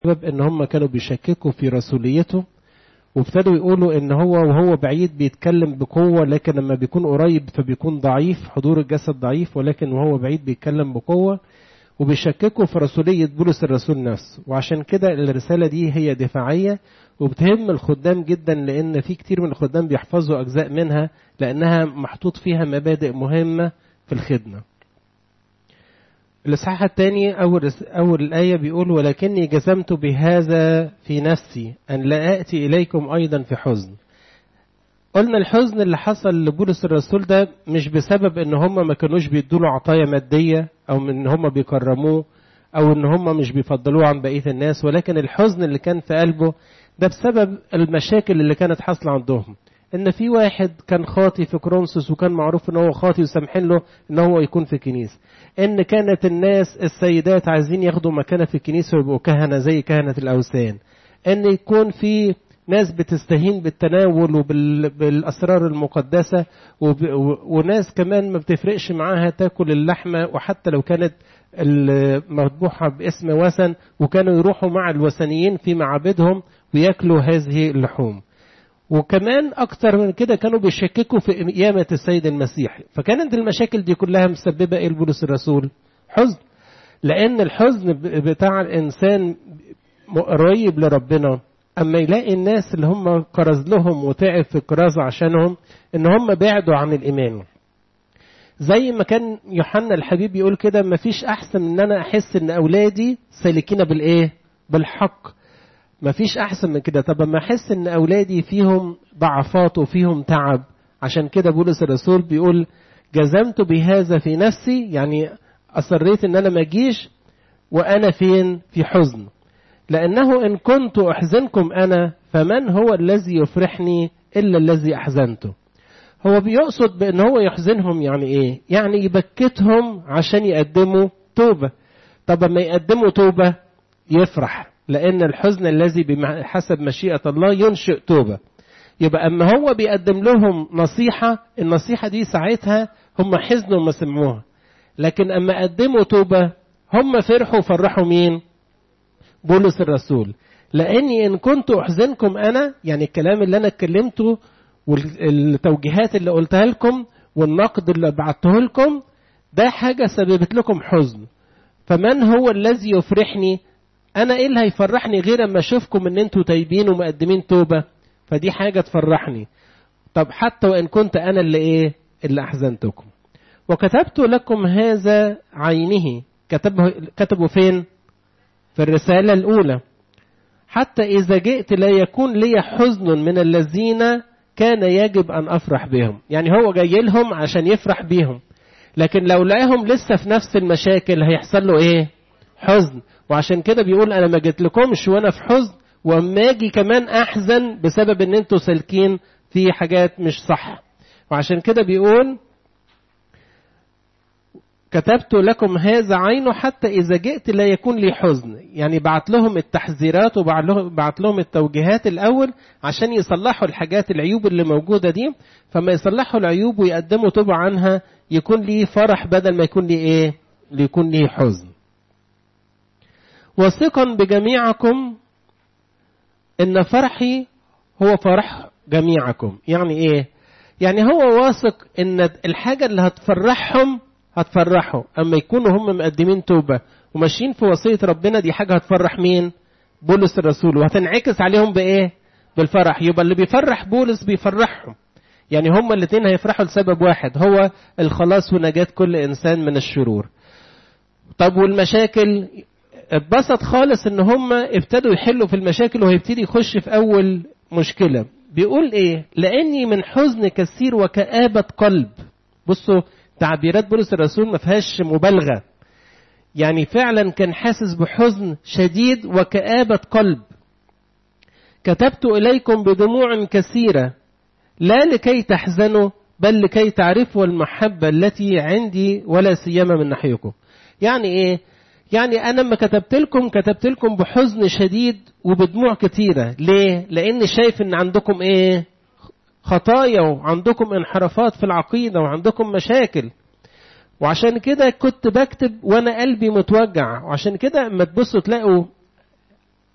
بسبب ان هم كانوا بيشككوا في رسوليته وابتدوا يقولوا ان هو وهو بعيد بيتكلم بقوة لكن لما بيكون قريب فبيكون ضعيف حضور الجسد ضعيف ولكن وهو بعيد بيتكلم بقوة وبيشككوا في رسولية بولس الرسول نفسه وعشان كده الرسالة دي هي دفاعية وبتهم الخدام جدا لان في كتير من الخدام بيحفظوا اجزاء منها لانها محطوط فيها مبادئ مهمة في الخدمة الإصحاح الثاني أول أول الآية بيقول ولكني جزمت بهذا في نفسي أن لا آتي إليكم أيضا في حزن. قلنا الحزن اللي حصل لبولس الرسول ده مش بسبب إن هم ما كانوش بيدوا له عطايا مادية أو من إن هم بيكرموه أو إن هم مش بيفضلوه عن بقية الناس ولكن الحزن اللي كان في قلبه ده بسبب المشاكل اللي كانت حاصلة عندهم. ان في واحد كان خاطي في كرونسوس وكان معروف ان هو خاطي وسامحين له ان هو يكون في الكنيسه ان كانت الناس السيدات عايزين ياخدوا مكانه في الكنيسه ويبقوا كهنه زي كهنه الاوثان ان يكون في ناس بتستهين بالتناول وبالاسرار المقدسه وب... وناس كمان ما بتفرقش معاها تاكل اللحمه وحتى لو كانت المذبوحه باسم وثن وكانوا يروحوا مع الوثنيين في معابدهم وياكلوا هذه اللحوم وكمان أكتر من كده كانوا بيشككوا في قيامة السيد المسيح فكانت المشاكل دي كلها مسببة إيه لبولس الرسول حزن لأن الحزن بتاع الإنسان قريب لربنا أما يلاقي الناس اللي هم كرز لهم وتعب في الكرازة عشانهم إن هم بعدوا عن الإيمان زي ما كان يوحنا الحبيب يقول كده مفيش أحسن من إن أنا أحس إن أولادي سالكين بالإيه؟ بالحق مفيش احسن من كده طب اما احس ان اولادي فيهم ضعفات وفيهم تعب عشان كده بولس الرسول بيقول جزمت بهذا في نفسي يعني اصريت ان انا ما اجيش وانا فين في حزن لانه ان كنت احزنكم انا فمن هو الذي يفرحني الا الذي احزنته هو بيقصد بان هو يحزنهم يعني ايه يعني يبكتهم عشان يقدموا توبه طب اما يقدموا توبه يفرح لأن الحزن الذي بحسب مشيئة الله ينشئ توبة يبقى أما هو بيقدم لهم نصيحة النصيحة دي ساعتها هم حزنوا ما سمعوها لكن أما قدموا توبة هم فرحوا وفرحوا مين بولس الرسول لأني إن كنت أحزنكم أنا يعني الكلام اللي أنا اتكلمته والتوجيهات اللي قلتها لكم والنقد اللي بعته لكم ده حاجة سببت لكم حزن فمن هو الذي يفرحني انا ايه اللي هيفرحني غير اما اشوفكم ان انتوا تايبين ومقدمين توبه فدي حاجه تفرحني طب حتى وان كنت انا اللي ايه اللي احزنتكم وكتبت لكم هذا عينه كتبه كتبه فين في الرساله الاولى حتى اذا جئت لا يكون لي حزن من الذين كان يجب ان افرح بهم يعني هو جاي لهم عشان يفرح بيهم لكن لو لقاهم لسه في نفس المشاكل هيحصل له ايه حزن وعشان كده بيقول انا ما جيت لكمش وانا في حزن واما اجي كمان احزن بسبب ان انتوا سالكين في حاجات مش صح وعشان كده بيقول كتبت لكم هذا عينه حتى إذا جئت لا يكون لي حزن يعني بعت لهم التحذيرات وبعت لهم التوجيهات الأول عشان يصلحوا الحاجات العيوب اللي موجودة دي فما يصلحوا العيوب ويقدموا توبة عنها يكون لي فرح بدل ما يكون لي إيه يكون لي حزن واثقا بجميعكم ان فرحي هو فرح جميعكم يعني ايه يعني هو واثق ان الحاجه اللي هتفرحهم هتفرحه اما يكونوا هم مقدمين توبه وماشيين في وصيه ربنا دي حاجه هتفرح مين بولس الرسول وهتنعكس عليهم بايه بالفرح يبقى اللي بيفرح بولس بيفرحهم يعني هما الاثنين هيفرحوا لسبب واحد هو الخلاص ونجاة كل انسان من الشرور طب والمشاكل اتبسط خالص ان هم ابتدوا يحلوا في المشاكل وهيبتدي يخش في اول مشكله بيقول ايه لاني من حزن كثير وكآبة قلب بصوا تعبيرات بولس الرسول ما فيهاش مبالغه يعني فعلا كان حاسس بحزن شديد وكآبة قلب كتبت إليكم بدموع كثيرة لا لكي تحزنوا بل لكي تعرفوا المحبة التي عندي ولا سيما من ناحيكم يعني إيه يعني أنا لما كتبت لكم كتبت لكم بحزن شديد وبدموع كتيرة ليه؟ لأن شايف إن عندكم إيه؟ خطايا وعندكم انحرافات في العقيدة وعندكم مشاكل وعشان كده كنت بكتب وأنا قلبي متوجع وعشان كده اما تبصوا تلاقوا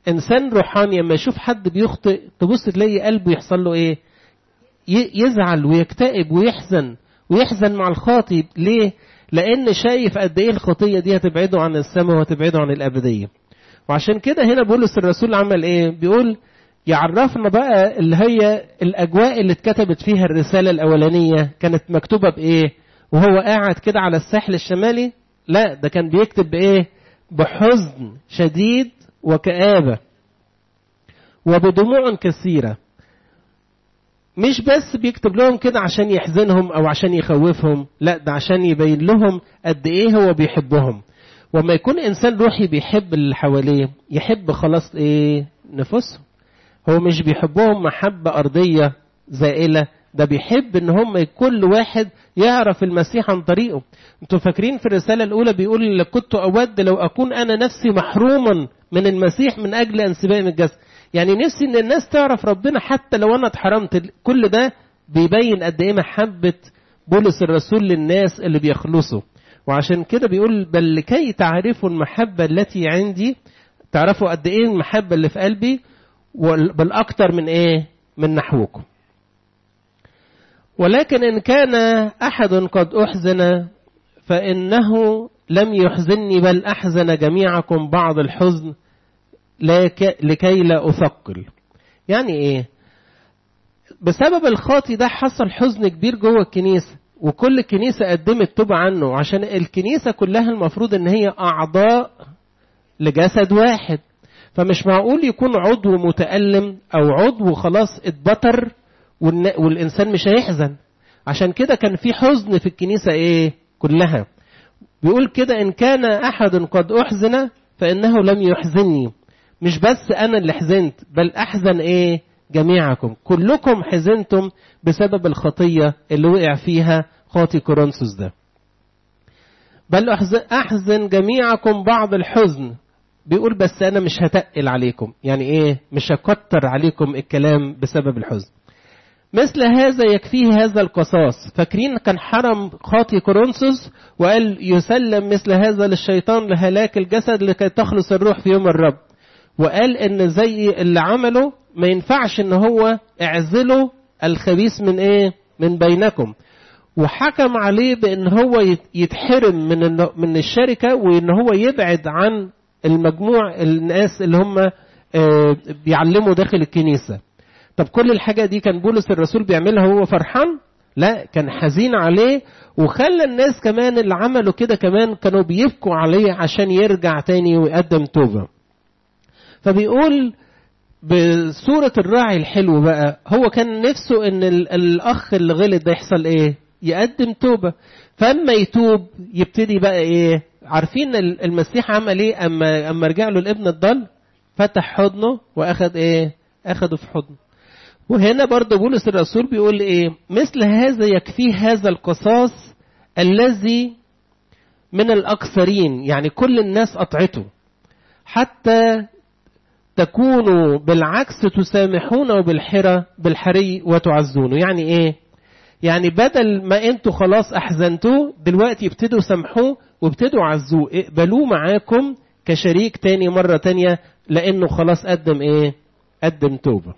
انسان روحاني لما يشوف حد بيخطئ تبص تلاقي قلبه يحصل له ايه يزعل ويكتئب ويحزن ويحزن مع الخاطي ليه لان شايف قد ايه الخطيه دي هتبعده عن السماء وهتبعده عن الابديه وعشان كده هنا بولس الرسول عمل ايه بيقول يعرفنا بقى اللي هي الاجواء اللي اتكتبت فيها الرساله الاولانيه كانت مكتوبه بايه وهو قاعد كده على الساحل الشمالي لا ده كان بيكتب بايه بحزن شديد وكآبة وبدموع كثيرة مش بس بيكتب لهم كده عشان يحزنهم او عشان يخوفهم لا ده عشان يبين لهم قد ايه هو بيحبهم وما يكون انسان روحي بيحب اللي حواليه يحب خلاص ايه نفسهم هو مش بيحبهم محبة ارضية زائلة ده بيحب ان هم كل واحد يعرف المسيح عن طريقه انتوا فاكرين في الرسالة الاولى بيقول كنت اود لو اكون انا نفسي محروما من المسيح من اجل انسبائي من الجسد يعني نفسي ان الناس تعرف ربنا حتى لو انا اتحرمت كل ده بيبين قد ايه محبة بولس الرسول للناس اللي بيخلصوا وعشان كده بيقول بل لكي تعرفوا المحبة التي عندي تعرفوا قد ايه المحبة اللي في قلبي بل اكتر من ايه من نحوكم ولكن إن كان أحد قد أحزن فإنه لم يحزني بل أحزن جميعكم بعض الحزن لكي لا أثقل يعني إيه بسبب الخاطي ده حصل حزن كبير جوه الكنيسة وكل كنيسة قدمت توبة عنه عشان الكنيسة كلها المفروض ان هي أعضاء لجسد واحد فمش معقول يكون عضو متألم أو عضو خلاص اتبتر والإنسان مش هيحزن عشان كده كان في حزن في الكنيسة إيه كلها بيقول كده إن كان أحد قد أحزن فإنه لم يحزنني مش بس أنا اللي حزنت بل أحزن إيه جميعكم كلكم حزنتم بسبب الخطية اللي وقع فيها خاطي كورنثوس ده بل أحزن جميعكم بعض الحزن بيقول بس أنا مش هتقل عليكم يعني إيه مش هكتر عليكم الكلام بسبب الحزن مثل هذا يكفيه هذا القصاص فاكرين كان حرم خاطي كورنثوس وقال يسلم مثل هذا للشيطان لهلاك الجسد لكي تخلص الروح في يوم الرب وقال ان زي اللي عمله ما ينفعش ان هو اعزله الخبيث من ايه من بينكم وحكم عليه بان هو يتحرم من من الشركه وان هو يبعد عن المجموع الناس اللي هم بيعلموا داخل الكنيسه طب كل الحاجة دي كان بولس الرسول بيعملها وهو فرحان لا كان حزين عليه وخلى الناس كمان اللي عملوا كده كمان كانوا بيبكوا عليه عشان يرجع تاني ويقدم توبة فبيقول بصورة الراعي الحلو بقى هو كان نفسه ان الاخ اللي غلط ده يحصل ايه يقدم توبة فاما يتوب يبتدي بقى ايه عارفين المسيح عمل ايه اما اما رجع له الابن الضال فتح حضنه واخد ايه اخده في حضنه وهنا برضه بولس الرسول بيقول ايه مثل هذا يكفيه هذا القصاص الذي من الاكثرين يعني كل الناس قطعته حتى تكونوا بالعكس تسامحونه بالحرة بالحري وتعزونه يعني ايه يعني بدل ما انتوا خلاص احزنتوه دلوقتي ابتدوا سامحوه وابتدوا عزوه اقبلوه معاكم كشريك تاني مرة تانية لانه خلاص قدم ايه قدم توبه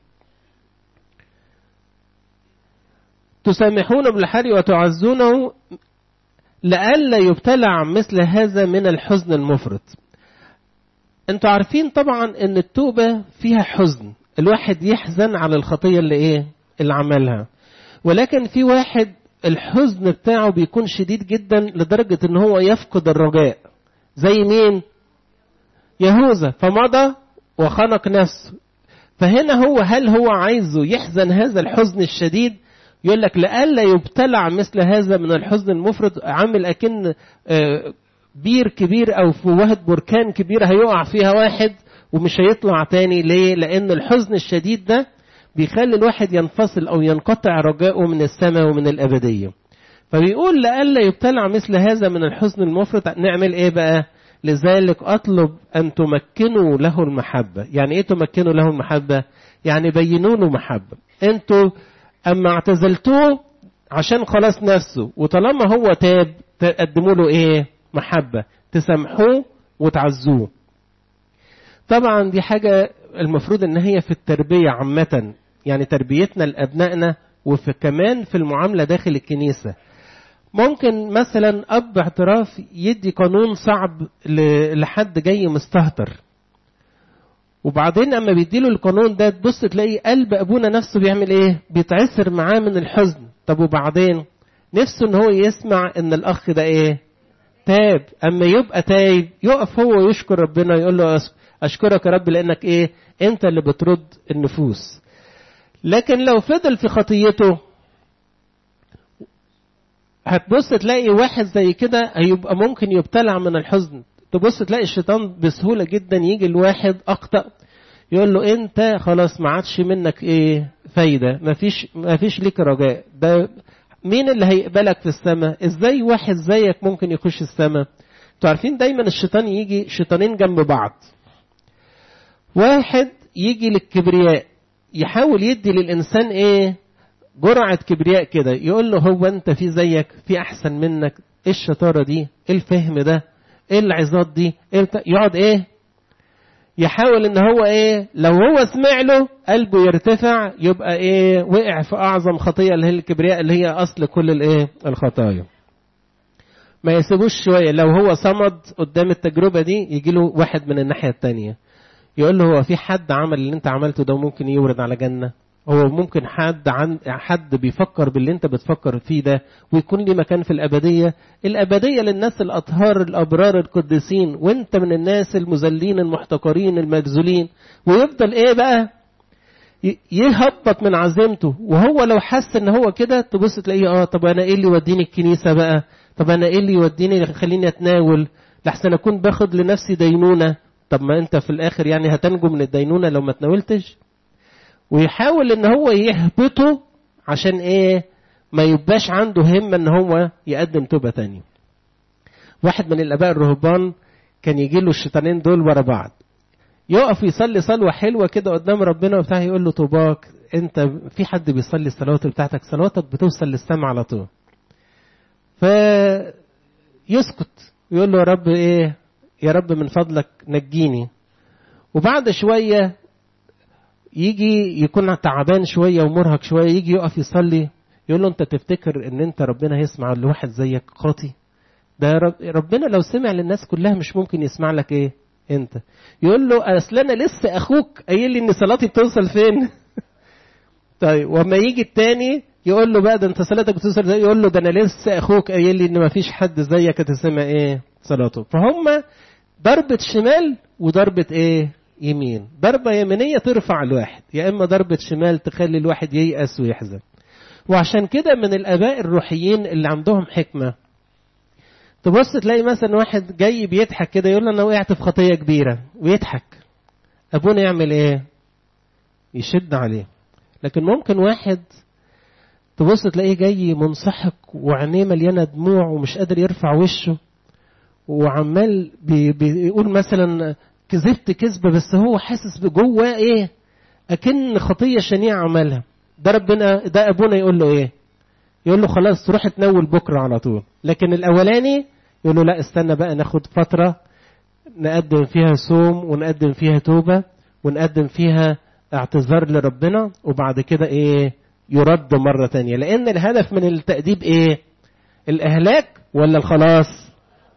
تسامحون بالحر وتعزونه لئلا يبتلع مثل هذا من الحزن المفرط انتوا عارفين طبعا ان التوبة فيها حزن الواحد يحزن على الخطية اللي ايه اللي عملها ولكن في واحد الحزن بتاعه بيكون شديد جدا لدرجة ان هو يفقد الرجاء زي مين يهوذا فمضى وخنق نفسه فهنا هو هل هو عايزه يحزن هذا الحزن الشديد يقول لك لئلا يبتلع مثل هذا من الحزن المفرط عامل اكن بير كبير او فوهة بركان كبير هيقع فيها واحد ومش هيطلع تاني ليه؟ لان الحزن الشديد ده بيخلي الواحد ينفصل او ينقطع رجاؤه من السماء ومن الابديه. فبيقول لئلا يبتلع مثل هذا من الحزن المفرط نعمل ايه بقى؟ لذلك اطلب ان تمكنوا له المحبه، يعني ايه تمكنوا له المحبه؟ يعني بينوا له محبه. انتوا اما اعتزلتوه عشان خلاص نفسه وطالما هو تاب تقدموا له ايه محبة تسامحوه وتعزوه طبعا دي حاجة المفروض ان هي في التربية عامة يعني تربيتنا لأبنائنا وفي كمان في المعاملة داخل الكنيسة ممكن مثلا أب اعتراف يدي قانون صعب لحد جاي مستهتر وبعدين اما بيديله القانون ده تبص تلاقي قلب ابونا نفسه بيعمل ايه بيتعسر معاه من الحزن طب وبعدين نفسه ان هو يسمع ان الاخ ده ايه تاب اما يبقى تايب يقف هو ويشكر ربنا يقول له اشكرك يا رب لانك ايه انت اللي بترد النفوس لكن لو فضل في خطيته هتبص تلاقي واحد زي كده هيبقى ممكن يبتلع من الحزن تبص تلاقي الشيطان بسهوله جدا يجي الواحد اخطا يقول له انت خلاص ما عادش منك ايه فايده ما فيش ما فيش ليك رجاء ده مين اللي هيقبلك في السماء ازاي واحد زيك ممكن يخش السماء انتوا عارفين دايما الشيطان يجي شيطانين جنب بعض واحد يجي للكبرياء يحاول يدي للانسان ايه جرعه كبرياء كده يقول له هو انت في زيك في احسن منك ايه الشطاره دي ايه الفهم ده ايه العظات دي إيه الت... يقعد ايه يحاول ان هو ايه لو هو سمع له قلبه يرتفع يبقى ايه وقع في اعظم خطيه اللي هي الكبرياء اللي هي اصل كل الايه الخطايا ما يسيبوش شويه لو هو صمد قدام التجربه دي يجي له واحد من الناحيه التانية يقول له هو في حد عمل اللي انت عملته ده ممكن يورد على جنه هو ممكن حد عن حد بيفكر باللي انت بتفكر فيه ده ويكون ليه مكان في الابديه الابديه للناس الاطهار الابرار القديسين وانت من الناس المذلين المحتقرين المجذولين ويفضل ايه بقى يهبط من عزيمته وهو لو حس ان هو كده تبص تلاقيه اه طب انا ايه اللي يوديني الكنيسه بقى طب انا ايه اللي يوديني يخليني اتناول لحسن اكون باخد لنفسي دينونه طب ما انت في الاخر يعني هتنجو من الدينونه لو ما تناولتش ويحاول ان هو يهبطه عشان ايه ما يبقاش عنده همة ان هو يقدم توبة تانية واحد من الاباء الرهبان كان يجي له الشيطانين دول ورا بعض يقف يصلي صلوة حلوة كده قدام ربنا وبتاع يقول له طوباك انت في حد بيصلي الصلوات بتاعتك صلواتك بتوصل للسماء على طول فيسكت يقول له يا رب ايه يا رب من فضلك نجيني وبعد شوية يجي يكون تعبان شويه ومرهق شويه يجي يقف يصلي يقول له انت تفتكر ان انت ربنا هيسمع لواحد زيك خاطي ده ربنا لو سمع للناس كلها مش ممكن يسمع لك ايه انت يقول له اصل انا لسه اخوك قايل لي ان صلاتي بتوصل فين طيب وما يجي التاني يقول له بقى ده انت صلاتك بتوصل ده يقول له ده انا لسه اخوك قايل لي ان ما فيش حد زيك هتسمع ايه صلاته فهم ضربة شمال وضربة ايه يمين ضربة يمينية ترفع الواحد يا إما ضربة شمال تخلي الواحد ييأس ويحزن وعشان كده من الآباء الروحيين اللي عندهم حكمة تبص تلاقي مثلا واحد جاي بيضحك كده يقول له أنا وقعت في خطية كبيرة ويضحك أبونا يعمل إيه؟ يشد عليه لكن ممكن واحد تبص تلاقيه جاي منسحق وعينيه مليانة دموع ومش قادر يرفع وشه وعمال بي بيقول مثلا كذبت كذبة بس هو حاسس بجواه ايه اكن خطية شنيعة عملها ده ربنا ده ابونا يقول له ايه يقول له خلاص تروح تنول بكرة على طول لكن الاولاني يقول له لا استنى بقى ناخد فترة نقدم فيها صوم ونقدم فيها توبة ونقدم فيها اعتذار لربنا وبعد كده ايه يرد مرة تانية لان الهدف من التأديب ايه الاهلاك ولا الخلاص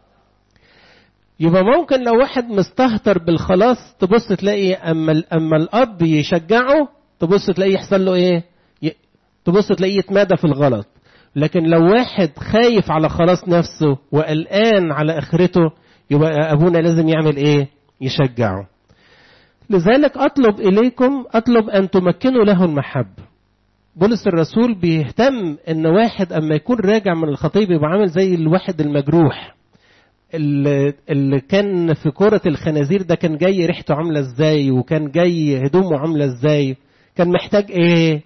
يبقى ممكن لو واحد مستهتر بالخلاص تبص تلاقي اما اما الاب يشجعه تبص تلاقيه يحصل له ايه تبص تلاقيه يتمادى في الغلط لكن لو واحد خايف على خلاص نفسه وقلقان على اخرته يبقى ابونا لازم يعمل ايه يشجعه لذلك اطلب اليكم اطلب ان تمكنوا له المحبه بولس الرسول بيهتم ان واحد اما يكون راجع من الخطيه يبقى عامل زي الواحد المجروح اللي, اللي كان في كرة الخنازير ده كان جاي ريحته عاملة ازاي وكان جاي هدومه عاملة ازاي كان محتاج ايه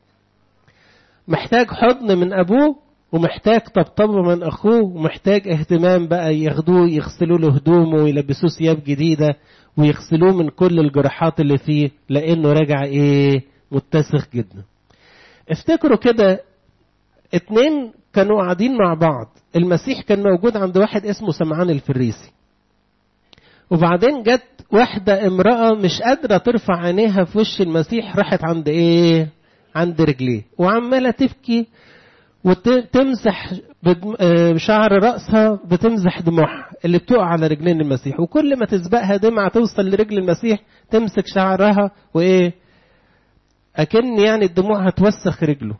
محتاج حضن من ابوه ومحتاج طبطبة من اخوه ومحتاج اهتمام بقى ياخدوه يغسلوا له هدومه ويلبسوه ثياب جديدة ويغسلوه من كل الجراحات اللي فيه لانه راجع ايه متسخ جدا افتكروا كده اتنين كانوا قاعدين مع بعض المسيح كان موجود عند واحد اسمه سمعان الفريسي وبعدين جت واحدة امرأة مش قادرة ترفع عينيها في وش المسيح راحت عند ايه عند رجليه وعمالة تبكي وتمسح بشعر رأسها بتمسح دموعها اللي بتقع على رجلين المسيح وكل ما تسبقها دمعة توصل لرجل المسيح تمسك شعرها وإيه أكن يعني الدموع هتوسخ رجله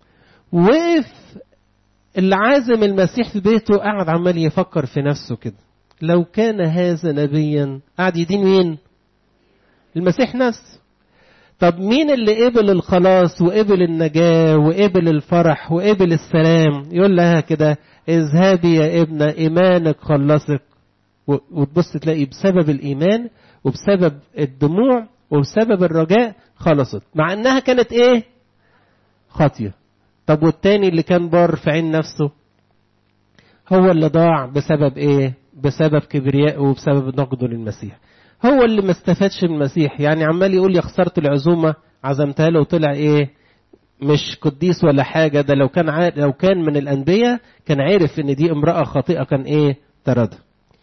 وقف اللي عازم المسيح في بيته قاعد عمال يفكر في نفسه كده لو كان هذا نبيا قاعد يدين مين المسيح نفسه طب مين اللي قبل الخلاص وقبل النجاة وقبل الفرح وقبل السلام يقول لها كده اذهبي يا ابنة إيمانك خلصك وتبص تلاقي بسبب الإيمان وبسبب الدموع وبسبب الرجاء خلصت مع انها كانت ايه خاطية طب والتاني اللي كان بار في عين نفسه هو اللي ضاع بسبب ايه بسبب كبريائه وبسبب نقده للمسيح هو اللي ما استفادش من المسيح يعني عمال يقول يا خسرت العزومة عزمتها له وطلع ايه مش قديس ولا حاجة ده لو كان عارف لو كان من الأنبياء كان عارف إن دي امرأة خاطئة كان إيه طردها.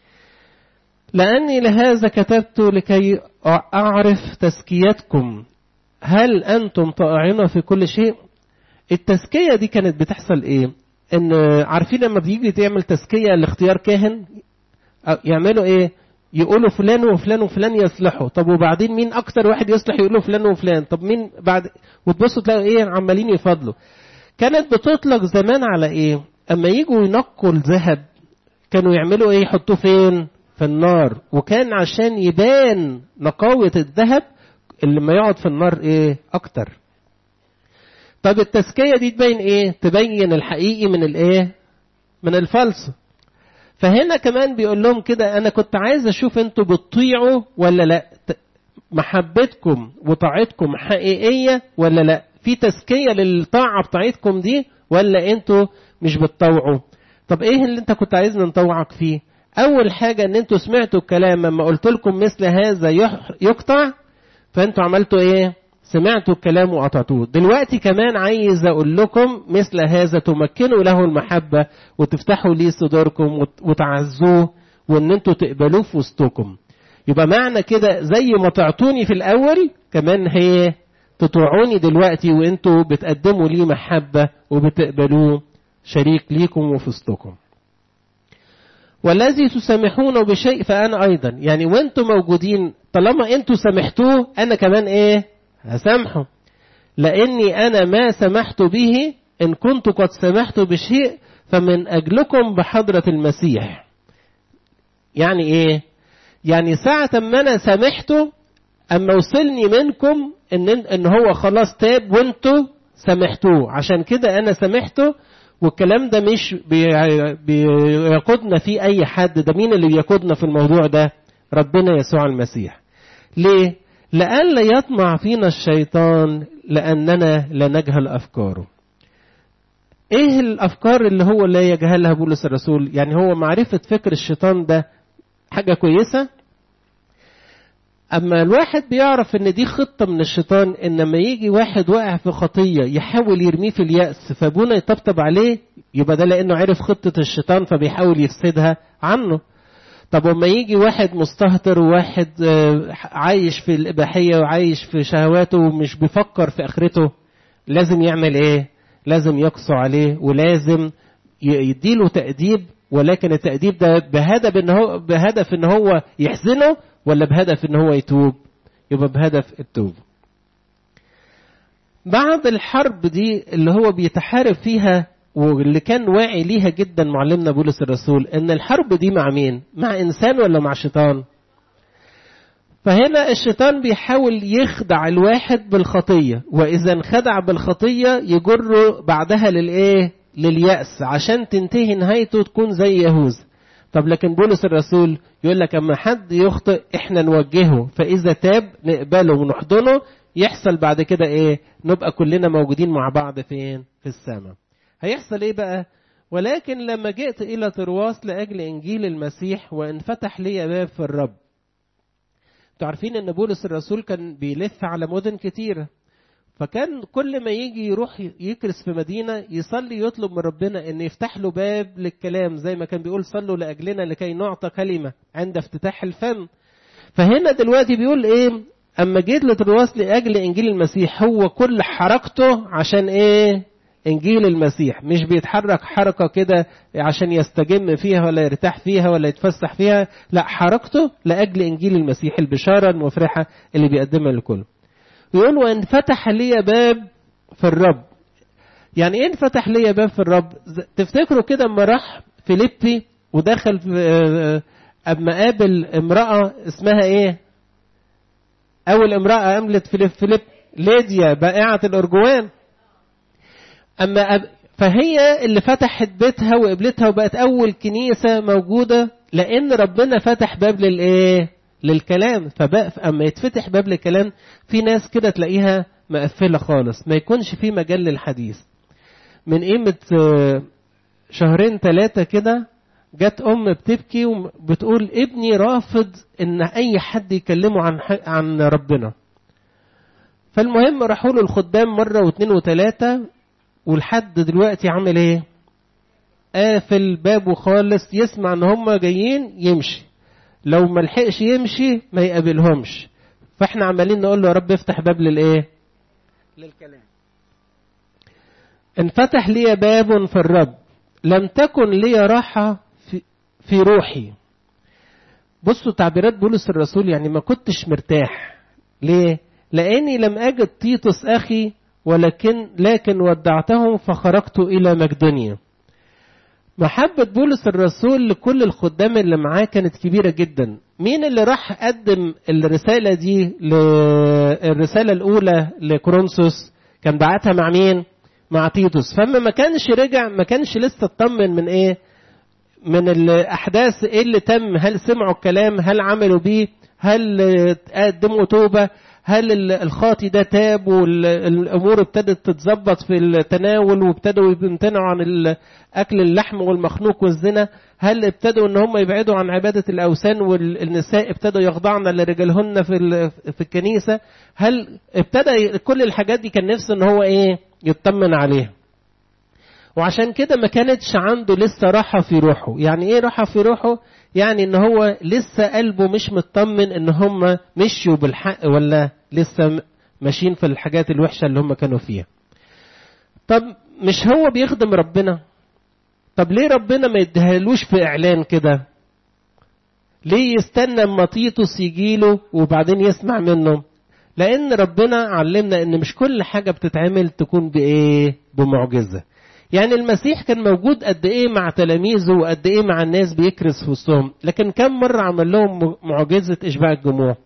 لأني لهذا كتبت لكي أعرف تزكيتكم هل أنتم طائعين في كل شيء؟ التزكية دي كانت بتحصل إيه؟ إن عارفين لما بيجي تعمل تزكية لاختيار كاهن يعملوا إيه؟ يقولوا فلان وفلان وفلان يصلحوا طب وبعدين مين اكتر واحد يصلح يقولوا فلان وفلان طب مين بعد وتبصوا تلاقوا ايه عمالين يفضلوا كانت بتطلق زمان على ايه اما يجوا ينقوا الذهب كانوا يعملوا ايه يحطوه فين في النار وكان عشان يبان نقاوة الذهب اللي ما يقعد في النار ايه اكتر طب التزكية دي تبين ايه تبين الحقيقي من الايه من الفلسفه فهنا كمان بيقول لهم كده انا كنت عايز اشوف انتوا بتطيعوا ولا لا محبتكم وطاعتكم حقيقيه ولا لا في تزكيه للطاعه بتاعتكم دي ولا انتوا مش بتطوعوا طب ايه اللي انت كنت عايزنا نطوعك فيه اول حاجه ان انتوا سمعتوا الكلام لما قلت لكم مثل هذا يقطع فانتوا عملتوا ايه سمعتوا الكلام وقطعتوه دلوقتي كمان عايز اقول لكم مثل هذا تمكنوا له المحبة وتفتحوا ليه صدوركم وتعزوه وان انتوا تقبلوه في وسطكم يبقى معنى كده زي ما تعطوني في الاول كمان هي تطوعوني دلوقتي وانتوا بتقدموا ليه محبة وبتقبلوه شريك ليكم وفي وسطكم والذي تسامحونه بشيء فانا ايضا يعني وانتوا موجودين طالما انتوا سامحتوه انا كمان ايه هسامحه لاني انا ما سمحت به ان كنت قد سمحت بشيء فمن اجلكم بحضرة المسيح يعني ايه يعني ساعة ما انا سامحته اما وصلني منكم ان ان هو خلاص تاب وانتوا سامحتوه عشان كده انا سامحته والكلام ده مش بيقودنا فيه اي حد ده مين اللي بيقودنا في الموضوع ده ربنا يسوع المسيح ليه لئلا يطمع فينا الشيطان لأننا لا نجهل أفكاره ايه الافكار اللي هو لا يجهلها بولس الرسول يعني هو معرفة فكر الشيطان ده حاجة كويسة اما الواحد بيعرف ان دي خطة من الشيطان ان لما يجي واحد واقع في خطية يحاول يرميه في اليأس فابونا يطبطب عليه يبقى ده لانه عرف خطة الشيطان فبيحاول يفسدها عنه طب وما يجي واحد مستهتر وواحد عايش في الإباحية وعايش في شهواته ومش بيفكر في آخرته لازم يعمل إيه؟ لازم يقسو عليه ولازم يديله تأديب ولكن التأديب ده بهدف إن هو بهدف إن هو يحزنه ولا بهدف إن هو يتوب؟ يبقى بهدف التوب. بعد الحرب دي اللي هو بيتحارب فيها واللي كان واعي ليها جدا معلمنا بولس الرسول ان الحرب دي مع مين مع انسان ولا مع شيطان فهنا الشيطان بيحاول يخدع الواحد بالخطية وإذا انخدع بالخطية يجره بعدها للإيه؟ لليأس عشان تنتهي نهايته تكون زي يهوذا. طب لكن بولس الرسول يقول لك أما حد يخطئ إحنا نوجهه فإذا تاب نقبله ونحضنه يحصل بعد كده إيه؟ نبقى كلنا موجودين مع بعض فين؟ في السماء. هيحصل ايه بقى ولكن لما جئت الى ترواس لاجل انجيل المسيح وانفتح لي باب في الرب انتوا عارفين ان بولس الرسول كان بيلف على مدن كتيره فكان كل ما يجي يروح يكرس في مدينة يصلي يطلب من ربنا ان يفتح له باب للكلام زي ما كان بيقول صلوا لأجلنا لكي نعطى كلمة عند افتتاح الفم فهنا دلوقتي بيقول ايه اما جيت لترواس لاجل انجيل المسيح هو كل حركته عشان ايه انجيل المسيح مش بيتحرك حركة كده عشان يستجم فيها ولا يرتاح فيها ولا يتفسح فيها لا حركته لاجل انجيل المسيح البشارة المفرحة اللي بيقدمها للكل يقول وان فتح لي باب في الرب يعني ايه انفتح لي باب في الرب تفتكروا كده اما راح فيليبي ودخل في اما قابل امرأة اسمها ايه اول امرأة املت فيليب فيليب ليديا بائعة الارجوان اما أب... فهي اللي فتحت بيتها وقبلتها وبقت اول كنيسة موجودة لان ربنا فتح باب للايه للكلام فبقى اما يتفتح باب للكلام في ناس كده تلاقيها مقفلة خالص ما يكونش في مجال للحديث من قيمة شهرين ثلاثة كده جت أم بتبكي وبتقول ابني رافض إن أي حد يكلمه عن عن ربنا. فالمهم راحوا له الخدام مرة واثنين وثلاثة ولحد دلوقتي عامل إيه؟ قافل بابه خالص يسمع إن هم جايين يمشي. لو ما لحقش يمشي ما يقابلهمش. فاحنا عمالين نقول له يا رب افتح باب للإيه؟ للكلام. انفتح لي باب في الرب لم تكن لي راحة في, في روحي بصوا تعبيرات بولس الرسول يعني ما كنتش مرتاح ليه لاني لم اجد تيتوس اخي ولكن لكن ودعتهم فخرجت الى مقدونيا محبة بولس الرسول لكل الخدام اللي معاه كانت كبيرة جدا مين اللي راح قدم الرسالة دي الرسالة الأولى لكرونسوس كان بعتها مع مين مع تيتوس فما ما كانش رجع ما كانش لسه اطمن من ايه من الاحداث ايه اللي تم هل سمعوا الكلام هل عملوا بيه هل قدموا توبه هل الخاطي ده تاب والامور ابتدت تتظبط في التناول وابتدوا يمتنعوا عن اكل اللحم والمخنوق والزنا هل ابتدوا ان هم يبعدوا عن عباده الاوثان والنساء ابتدوا يخضعن لرجالهن في في الكنيسه هل ابتدى كل الحاجات دي كان نفسه ان هو ايه يطمن عليها وعشان كده ما كانتش عنده لسه راحة في روحه يعني ايه راحة في روحه يعني ان هو لسه قلبه مش مطمن ان هم مشيوا بالحق ولا لسه ماشيين في الحاجات الوحشة اللي هم كانوا فيها طب مش هو بيخدم ربنا طب ليه ربنا ما يديهالوش في اعلان كده ليه يستنى اما تيتوس يجيله وبعدين يسمع منه لان ربنا علمنا ان مش كل حاجه بتتعمل تكون بايه بمعجزه يعني المسيح كان موجود قد ايه مع تلاميذه وقد ايه مع الناس بيكرس في وسطهم لكن كم مره عمل لهم معجزه اشباع الجموع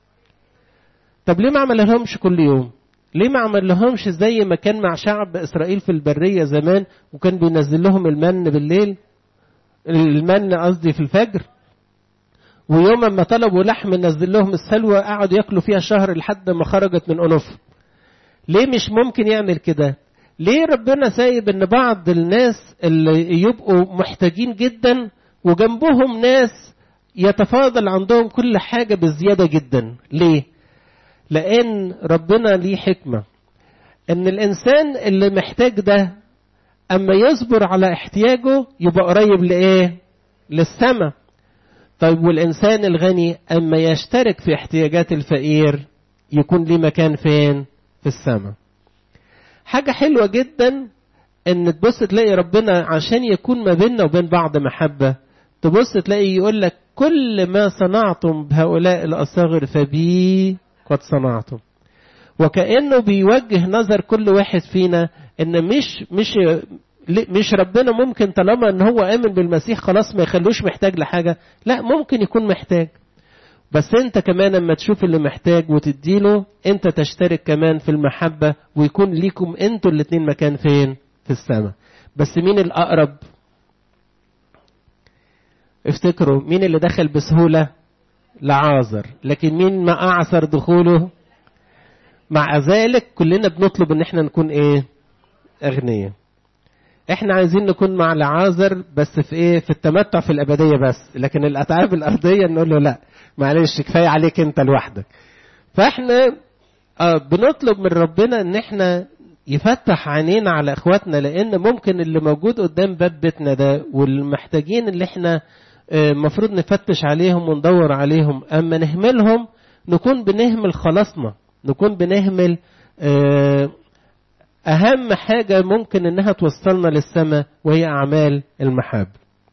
طب ليه ما عمل لهمش كل يوم ليه ما عمل لهمش زي ما كان مع شعب اسرائيل في البريه زمان وكان بينزل لهم المن بالليل المن قصدي في الفجر ويوم ما طلبوا لحم نزل لهم السلوى قعدوا ياكلوا فيها شهر لحد ما خرجت من انوف ليه مش ممكن يعمل كده ليه ربنا سايب ان بعض الناس اللي يبقوا محتاجين جدا وجنبهم ناس يتفاضل عندهم كل حاجة بزيادة جدا ليه لان ربنا ليه حكمة ان الانسان اللي محتاج ده اما يصبر على احتياجه يبقى قريب لايه للسماء طيب والإنسان الغني أما يشترك في احتياجات الفقير يكون ليه مكان فين؟ في السماء. حاجة حلوة جدا إن تبص تلاقي ربنا عشان يكون ما بيننا وبين بعض محبة تبص تلاقي يقول لك كل ما صنعتم بهؤلاء الأصاغر فبي قد صنعتم. وكأنه بيوجه نظر كل واحد فينا إن مش مش مش ربنا ممكن طالما ان هو امن بالمسيح خلاص ما يخلوش محتاج لحاجه لا ممكن يكون محتاج بس انت كمان لما تشوف اللي محتاج وتديله انت تشترك كمان في المحبه ويكون ليكم انتوا الاتنين مكان فين في السماء بس مين الاقرب افتكروا مين اللي دخل بسهوله لعازر لكن مين ما اعسر دخوله مع ذلك كلنا بنطلب ان احنا نكون ايه اغنياء احنا عايزين نكون مع العازر بس في ايه في التمتع في الابديه بس لكن الاتعاب الارضيه نقول له لا معلش كفايه عليك انت لوحدك فاحنا آه بنطلب من ربنا ان احنا يفتح عينينا على اخواتنا لان ممكن اللي موجود قدام باب بيتنا ده والمحتاجين اللي احنا المفروض نفتش عليهم وندور عليهم اما نهملهم نكون بنهمل خلاصنا نكون بنهمل اهم حاجة ممكن انها توصلنا للسماء وهي اعمال المحاب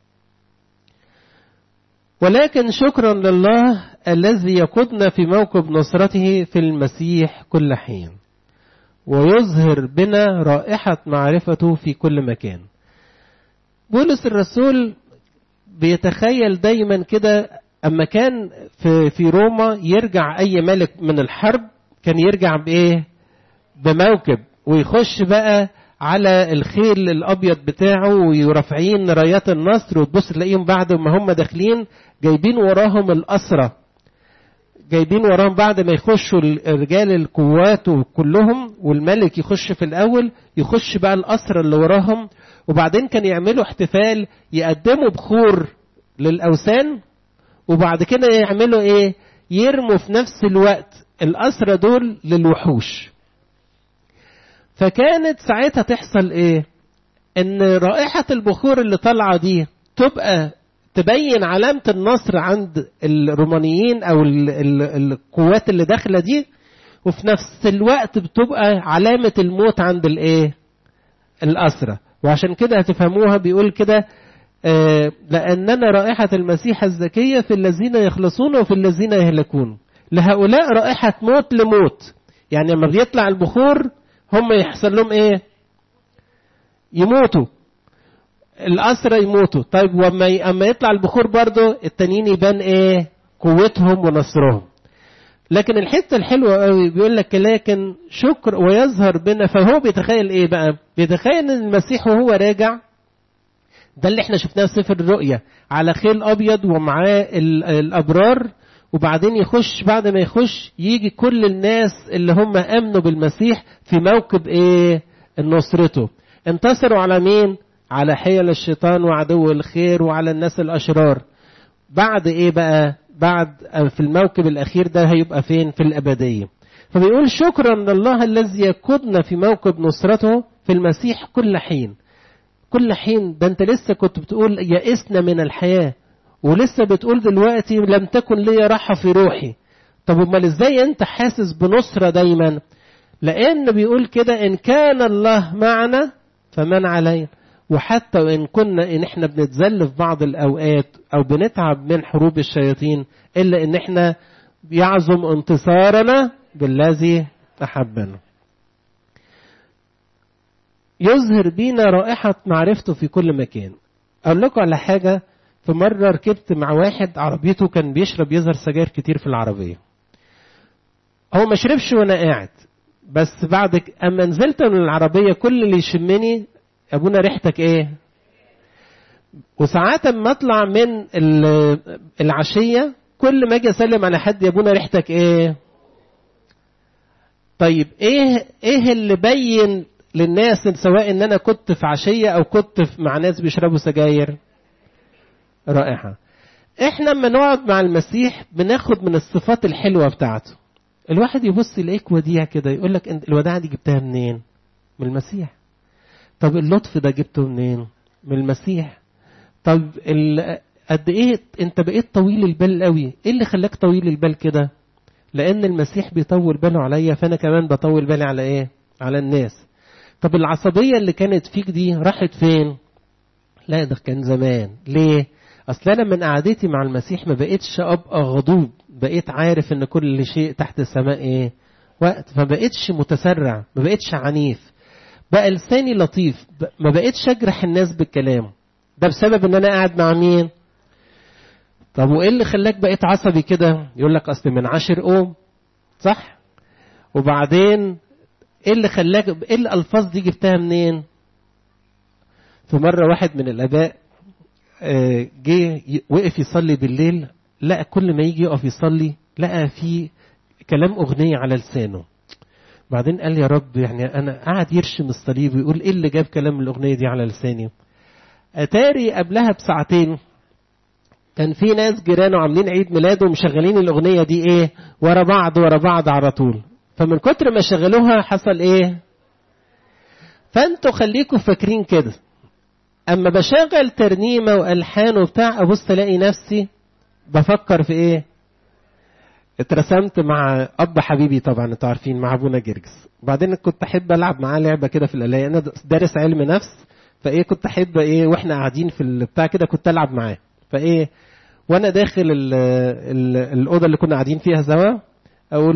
ولكن شكرا لله الذي يقودنا في موكب نصرته في المسيح كل حين ويظهر بنا رائحة معرفته في كل مكان بولس الرسول بيتخيل دايما كده اما كان في في روما يرجع اي ملك من الحرب كان يرجع بايه بموكب ويخش بقى على الخيل الابيض بتاعه ويرفعين رايات النصر وتبص تلاقيهم بعد ما هم داخلين جايبين وراهم الاسرى جايبين وراهم بعد ما يخشوا الرجال القوات كلهم والملك يخش في الاول يخش بقى الاسرى اللي وراهم وبعدين كان يعملوا احتفال يقدموا بخور للاوثان وبعد كده يعملوا ايه يرموا في نفس الوقت الاسرى دول للوحوش فكانت ساعتها تحصل ايه ان رائحة البخور اللي طالعة دي تبقى تبين علامة النصر عند الرومانيين او ال ال القوات اللي داخلة دي وفي نفس الوقت بتبقى علامة الموت عند الايه الأسرة وعشان كده هتفهموها بيقول كده آه لأننا رائحة المسيح الزكية في الذين يخلصون وفي الذين يهلكون لهؤلاء رائحة موت لموت يعني لما بيطلع البخور هم يحصل لهم ايه يموتوا الأسرى يموتوا طيب وما اما يطلع البخور برضه التانيين يبان ايه قوتهم ونصرهم لكن الحته الحلوه قوي بيقول لك لكن شكر ويظهر بنا فهو بيتخيل ايه بقى بيتخيل ان المسيح وهو راجع ده اللي احنا شفناه في سفر الرؤيا على خيل ابيض ومعاه الابرار وبعدين يخش بعد ما يخش يجي كل الناس اللي هم امنوا بالمسيح في موكب ايه نصرته انتصروا على مين على حيل الشيطان وعدو الخير وعلى الناس الاشرار بعد ايه بقى بعد في الموكب الاخير ده هيبقى فين في الابديه فبيقول شكرا لله الذي يقودنا في موكب نصرته في المسيح كل حين كل حين ده انت لسه كنت بتقول يئسنا من الحياه ولسه بتقول دلوقتي لم تكن لي راحه في روحي طب امال ازاي انت حاسس بنصره دايما لان بيقول كده ان كان الله معنا فمن علينا وحتى وإن كنا إن إحنا بنتذل في بعض الأوقات أو بنتعب من حروب الشياطين إلا إن إحنا يعظم انتصارنا بالذي أحبنا. يظهر بينا رائحة معرفته في كل مكان. أقول لكم على حاجة في مرة ركبت مع واحد عربيته كان بيشرب يظهر سجاير كتير في العربية. هو ما شربش وأنا قاعد بس بعد أما نزلت من العربية كل اللي يشمني ابونا ريحتك ايه وساعات اما اطلع من العشيه كل ما اجي اسلم على حد يا ابونا ريحتك ايه طيب ايه ايه اللي بين للناس سواء ان انا كنت في عشيه او كنت مع ناس بيشربوا سجاير رائحه احنا لما نقعد مع المسيح بناخد من الصفات الحلوه بتاعته الواحد يبص يلاقيك وديع كده يقول لك الوداعه دي جبتها منين من المسيح طب اللطف ده جبته منين؟ من المسيح. طب قد ايه انت بقيت طويل البال قوي، ايه اللي خلاك طويل البال كده؟ لان المسيح بيطول باله عليا فانا كمان بطول بالي على ايه؟ على الناس. طب العصبيه اللي كانت فيك دي راحت فين؟ لا ده كان زمان، ليه؟ اصل انا من قعدتي مع المسيح ما بقيتش ابقى غضوب، بقيت عارف ان كل شيء تحت السماء ايه؟ وقت فما بقيتش متسرع، ما بقيتش عنيف. بقى لساني لطيف ما بقتش اجرح الناس بالكلام ده بسبب ان انا قاعد مع مين طب وايه اللي خلاك بقيت عصبي كده يقول لك اصل من عشر قوم صح وبعدين ايه اللي خلاك ايه الالفاظ دي جبتها منين في مره واحد من الاباء جه وقف يصلي بالليل لقى كل ما يجي يقف يصلي لقى في كلام اغنيه على لسانه بعدين قال يا رب يعني انا قعد يرشم الصليب ويقول ايه اللي جاب كلام الاغنيه دي على لساني اتاري قبلها بساعتين كان في ناس جيرانه عاملين عيد ميلاده ومشغلين الاغنيه دي ايه ورا بعض ورا بعض على طول فمن كتر ما شغلوها حصل ايه فانتوا خليكم فاكرين كده اما بشغل ترنيمه والحان وبتاع ابص الاقي نفسي بفكر في ايه اترسمت مع اب حبيبي طبعا انتوا عارفين مع ابونا جرجس وبعدين كنت احب العب معاه لعبه كده في القلايه انا دارس علم نفس فايه كنت احب ايه واحنا قاعدين في البتاع كده كنت العب معاه فايه وانا داخل ال ال الاوضه اللي كنا قاعدين فيها سوا اقول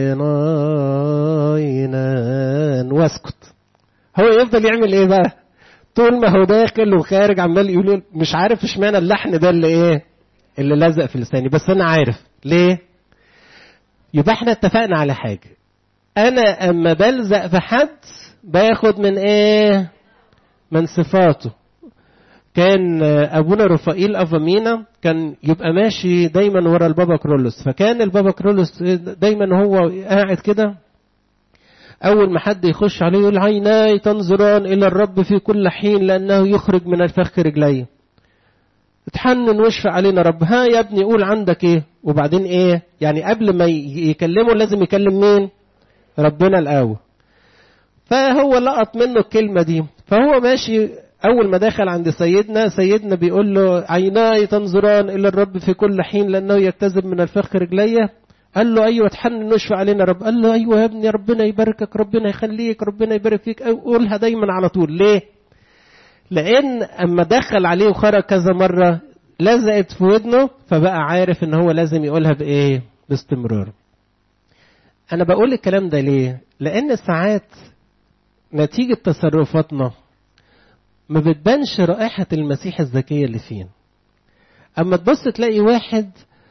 جناينان واسكت هو يفضل يعمل ايه بقى طول ما هو داخل وخارج عمال يقول مش عارف اشمعنى اللحن ده اللي ايه اللي لزق في لساني بس انا عارف ليه يبقى احنا اتفقنا على حاجه انا اما بلزق في حد باخد من ايه من صفاته كان ابونا رفائيل افامينا كان يبقى ماشي دايما ورا البابا كرولوس فكان البابا كرولوس دايما هو قاعد كده اول ما حد يخش عليه يقول عيناي تنظران الى الرب في كل حين لانه يخرج من الفخ رجلي اتحنن واشفق علينا رب ها يا ابني قول عندك ايه وبعدين ايه يعني قبل ما يكلمه لازم يكلم مين ربنا الاول فهو لقط منه الكلمه دي فهو ماشي أول ما دخل عند سيدنا سيدنا بيقول له عيناي تنظران إلى الرب في كل حين لأنه يكتذب من الفخ رجليه قال له أيوة تحنن واشفع علينا رب قال له أيوة يا ابني ربنا يباركك ربنا يخليك ربنا يبارك فيك قولها دايما على طول ليه لأن أما دخل عليه وخرج كذا مرة لزقت في ودنه فبقى عارف إن هو لازم يقولها بإيه باستمرار أنا بقول الكلام ده ليه لأن ساعات نتيجة تصرفاتنا ما بتبانش رائحة المسيح الذكية اللي فينا أما تبص تلاقي واحد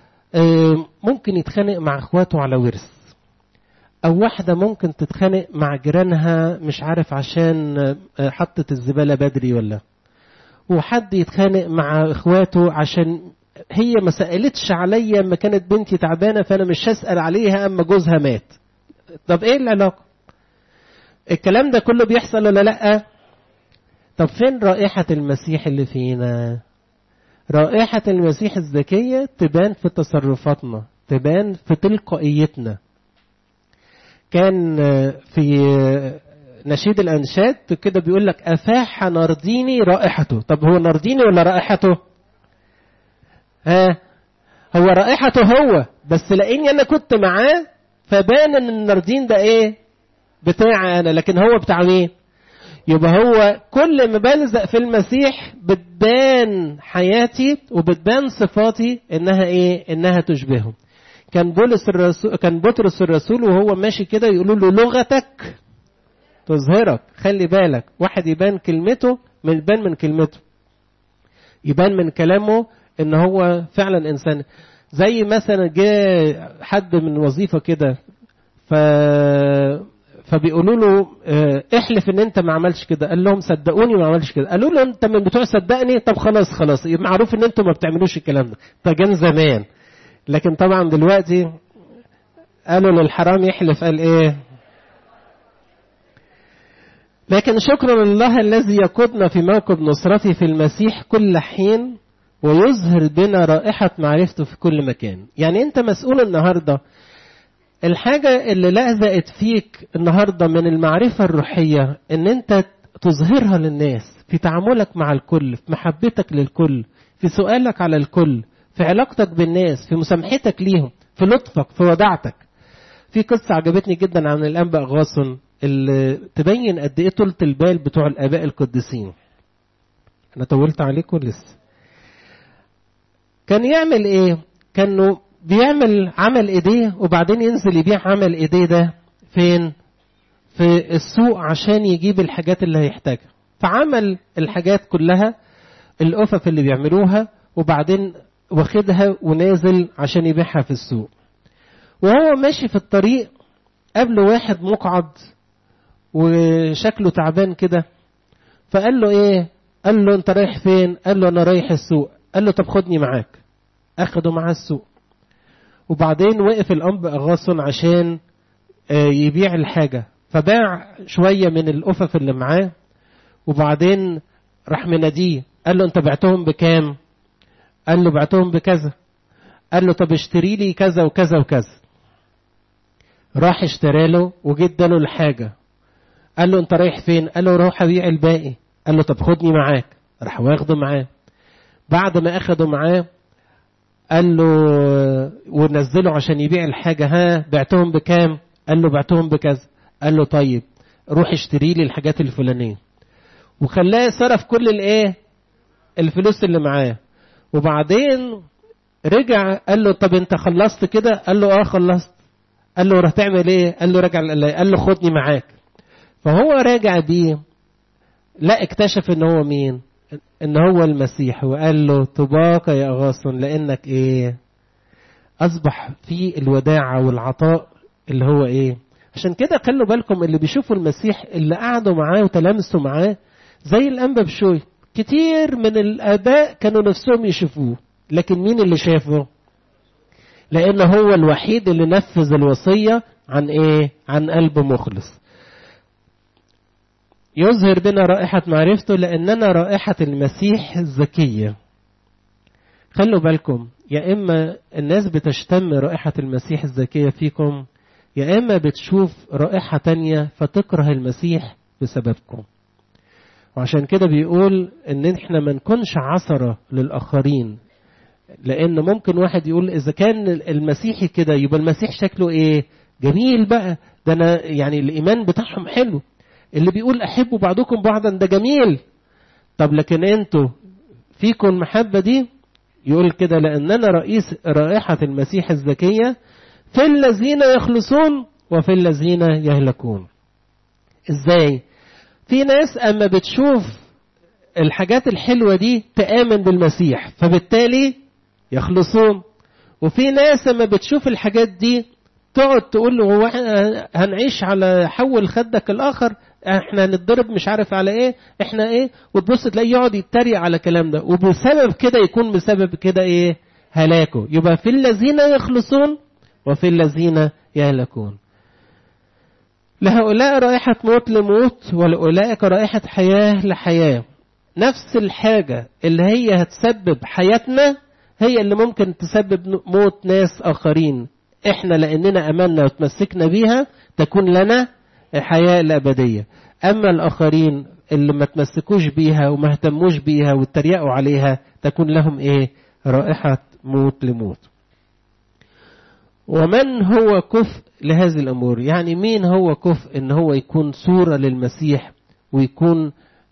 ممكن يتخانق مع اخواته على ورث أو واحدة ممكن تتخانق مع جيرانها مش عارف عشان حطت الزبالة بدري ولا وحد يتخانق مع اخواته عشان هي ما سألتش عليا اما كانت بنتي تعبانة فأنا مش هسأل عليها اما جوزها مات طب ايه العلاقة الكلام ده كله بيحصل ولا لأ طب فين رائحة المسيح اللي فينا رائحة المسيح الذكية تبان في تصرفاتنا تبان في تلقائيتنا كان في نشيد الأنشاد كده بيقول لك أفاح نرديني رائحته طب هو نرديني ولا رائحته ها هو رائحته هو بس لاني انا كنت معاه فبان ان النردين ده ايه بتاعي انا لكن هو بتاع مين يبقى هو كل ما بلزق في المسيح بتبان حياتي وبتبان صفاتي انها ايه انها تشبهه كان بولس الرسول كان بطرس الرسول وهو ماشي كده يقولوا له لغتك تظهرك خلي بالك واحد يبان كلمته من يبان من كلمته يبان من كلامه ان هو فعلا انسان زي مثلا جه حد من وظيفه كده ف فبيقولوا له احلف ان انت ما عملش كده قال لهم صدقوني ما عملش كده قالوا له انت من بتوع صدقني طب خلاص خلاص معروف ان انتم ما بتعملوش الكلام ده ده كان زمان لكن طبعا دلوقتي قالوا للحرام يحلف قال ايه لكن شكرا لله الذي يقودنا في موكب نصرته في المسيح كل حين ويظهر بنا رائحة معرفته في كل مكان يعني انت مسؤول النهاردة الحاجة اللي لزقت فيك النهاردة من المعرفة الروحية ان انت تظهرها للناس في تعاملك مع الكل في محبتك للكل في سؤالك على الكل في علاقتك بالناس في مسامحتك ليهم في لطفك في وداعتك في قصة عجبتني جدا عن الأنبا غاصن اللي تبين قد ايه طولة البال بتوع الآباء القديسين أنا طولت عليكم لسه كان يعمل ايه كانه بيعمل عمل ايديه وبعدين ينزل يبيع عمل ايديه ده فين في السوق عشان يجيب الحاجات اللي هيحتاجها فعمل الحاجات كلها الأفف اللي بيعملوها وبعدين واخدها ونازل عشان يبيعها في السوق وهو ماشي في الطريق قبل واحد مقعد وشكله تعبان كده فقال له ايه قال له انت رايح فين قال له انا رايح السوق قال له طب خدني معاك اخده معاه السوق وبعدين وقف الأنب غاصن عشان يبيع الحاجة فباع شوية من الأفف اللي معاه وبعدين راح مناديه قال له انت بعتهم بكام قال له بعتهم بكذا قال له طب اشتري لي كذا وكذا وكذا راح اشترى له وجد له الحاجة قال له انت رايح فين قال له روح ابيع الباقي قال له طب خدني معاك راح واخده معاه بعد ما اخده معاه قال له ونزله عشان يبيع الحاجة ها بعتهم بكام قال له بعتهم بكذا قال له طيب روح اشتري لي الحاجات الفلانية وخلاه صرف كل الايه الفلوس اللي معاه وبعدين رجع قال له طب انت خلصت كده قال له اه خلصت قال له راح تعمل ايه قال له رجع قال له خدني معاك فهو راجع بيه لا اكتشف ان هو مين ان هو المسيح وقال له طباك يا اغاصن لانك ايه اصبح في الوداعة والعطاء اللي هو ايه عشان كده خلوا بالكم اللي بيشوفوا المسيح اللي قعدوا معاه وتلامسوا معاه زي الانبا بشوي كتير من الاباء كانوا نفسهم يشوفوه لكن مين اللي شافه لان هو الوحيد اللي نفذ الوصية عن ايه عن قلب مخلص يظهر بنا رائحة معرفته لأننا رائحة المسيح الزكية خلوا بالكم يا إما الناس بتشتم رائحة المسيح الزكية فيكم يا إما بتشوف رائحة تانية فتكره المسيح بسببكم وعشان كده بيقول ان احنا ما نكونش عثرة للآخرين لأن ممكن واحد يقول إذا كان المسيحي كده يبقى المسيح شكله إيه جميل بقى ده أنا يعني الإيمان بتاعهم حلو اللي بيقول أحبوا بعضكم بعضا ده جميل طب لكن أنتوا فيكم المحبة دي يقول كده لأننا رئيس رائحة المسيح الزكية في الذين يخلصون وفي الذين يهلكون ازاي في ناس اما بتشوف الحاجات الحلوة دي تآمن بالمسيح فبالتالي يخلصون وفي ناس اما بتشوف الحاجات دي تقعد تقول له هو هنعيش على حول خدك الاخر احنا هنتضرب مش عارف على ايه احنا ايه وتبص تلاقيه يقعد يتريق على الكلام ده وبسبب كده يكون بسبب كده ايه هلاكه يبقى في الذين يخلصون وفي الذين يهلكون لهؤلاء رائحة موت لموت ولأولئك رائحة حياة لحياة نفس الحاجة اللي هي هتسبب حياتنا هي اللي ممكن تسبب موت ناس آخرين احنا لأننا أمنا وتمسكنا بيها تكون لنا الحياة الأبدية أما الآخرين اللي ما تمسكوش بيها وما اهتموش بيها واتريقوا عليها تكون لهم ايه رائحة موت لموت ومن هو كفء لهذه الأمور يعني مين هو كفء ان هو يكون صورة للمسيح ويكون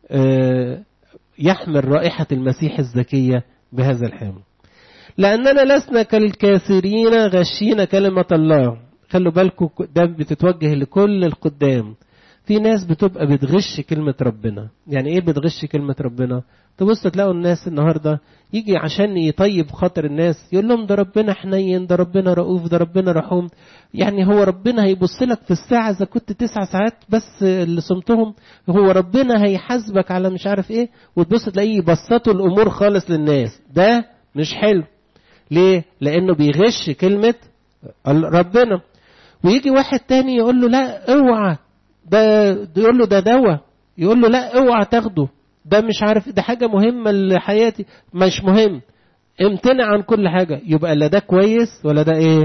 يحمل رائحة المسيح الزكية بهذا الحمل لأننا لسنا كالكاسرين غشين كلمة الله خلوا بالكم ده بتتوجه لكل القدام في ناس بتبقى بتغش كلمة ربنا يعني ايه بتغش كلمة ربنا تبص تلاقوا الناس النهاردة يجي عشان يطيب خاطر الناس يقول لهم ده ربنا حنين ده ربنا رؤوف ده ربنا رحوم يعني هو ربنا هيبص لك في الساعة إذا كنت تسع ساعات بس اللي صمتهم هو ربنا هيحاسبك على مش عارف ايه وتبص تلاقيه يبسطوا الأمور خالص للناس ده مش حلو ليه؟ لأنه بيغش كلمة ربنا ويجي واحد تاني يقول له لا اوعى ده يقول له ده دواء يقول له لا اوعى تاخده ده مش عارف ده حاجة مهمة لحياتي مش مهم امتنع عن كل حاجة يبقى لا ده كويس ولا ده ايه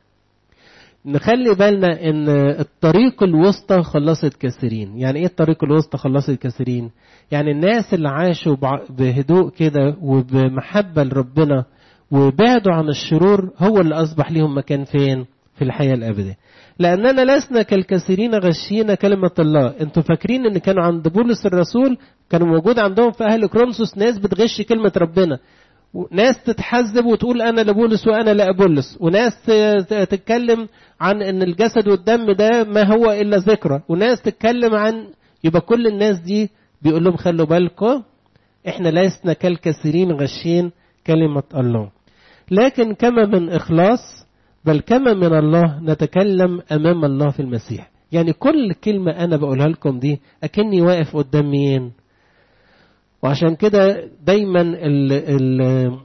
نخلي بالنا ان الطريق الوسطى خلصت كثيرين يعني ايه الطريق الوسطى خلصت كثيرين يعني الناس اللي عاشوا بهدوء كده وبمحبة لربنا وبعدوا عن الشرور هو اللي اصبح ليهم مكان فين في الحياة الابدية لأننا لسنا كالكثيرين غشين كلمة الله انتوا فاكرين ان كانوا عند بولس الرسول كانوا موجود عندهم في أهل كرونسوس ناس بتغش كلمة ربنا ناس تتحزب وتقول أنا لبولس وأنا لأبولس وناس تتكلم عن ان الجسد والدم ده ما هو إلا ذكرى وناس تتكلم عن يبقى كل الناس دي بيقول لهم خلوا بالكم احنا لسنا كالكثيرين غشين كلمة الله لكن كما من إخلاص بل كما من الله نتكلم أمام الله في المسيح يعني كل كلمة أنا بقولها لكم دي أكني واقف قدام مين وعشان كده دايما ال ال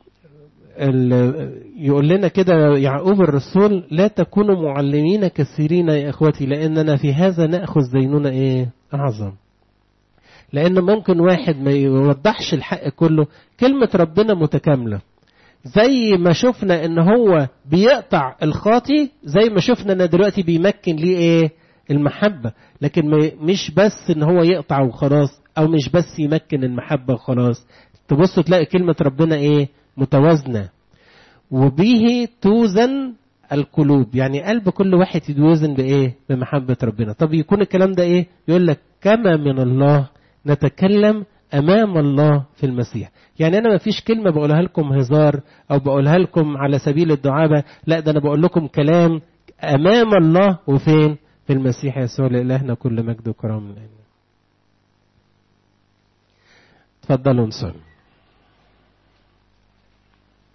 ال يقول لنا كده يعقوب الرسول لا تكونوا معلمين كثيرين يا اخوتي لاننا في هذا ناخذ دينونه ايه اعظم لان ممكن واحد ما يوضحش الحق كله كلمه ربنا متكامله زي ما شفنا ان هو بيقطع الخاطي زي ما شفنا ان دلوقتي بيمكن ليه ايه المحبة لكن مش بس ان هو يقطع وخلاص او مش بس يمكن المحبة وخلاص تبص تلاقي كلمة ربنا ايه متوازنة وبه توزن القلوب يعني قلب كل واحد يتوزن بايه بمحبة ربنا طب يكون الكلام ده ايه يقول لك كما من الله نتكلم امام الله في المسيح يعني انا ما فيش كلمه بقولها لكم هزار او بقولها لكم على سبيل الدعابه لا ده انا بقول لكم كلام امام الله وفين في المسيح يسوع لالهنا كل مجد وكرم تفضلوا نصلي